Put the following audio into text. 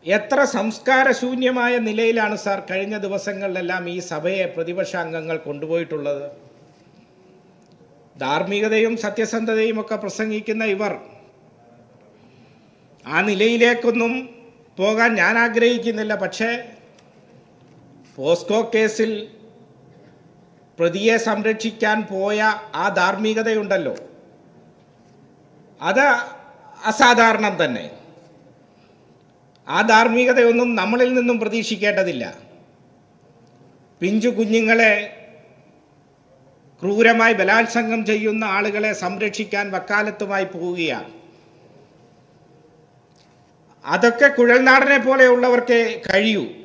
എത്ര സംസ്കാരശൂന്യമായ നിലയിലാണ് സാർ കഴിഞ്ഞ ദിവസങ്ങളിലെല്ലാം ഈ സഭയെ പ്രതിപക്ഷ അംഗങ്ങൾ കൊണ്ടുപോയിട്ടുള്ളത് ധാർമ്മികതയും സത്യസന്ധതയും ഒക്കെ പ്രസംഗിക്കുന്ന ഇവർ ആ നിലയിലേക്കൊന്നും പോകാൻ ഞാൻ ആഗ്രഹിക്കുന്നില്ല പക്ഷേ പോസ്കോ കേസിൽ പ്രതിയെ സംരക്ഷിക്കാൻ പോയ ആ ധാർമ്മികതയുണ്ടല്ലോ അത് അസാധാരണം തന്നെ ആ ധാർമ്മികതയൊന്നും നമ്മളിൽ നിന്നും പ്രതീക്ഷിക്കേണ്ടതില്ല പിഞ്ചു കുഞ്ഞുങ്ങളെ ക്രൂരമായി ബലാത്സംഗം ചെയ്യുന്ന ആളുകളെ സംരക്ഷിക്കാൻ വക്കാലത്തുമായി പോവുകയാണ് അതൊക്കെ കുഴൽനാടനെ പോലെയുള്ളവർക്കേ കഴിയൂ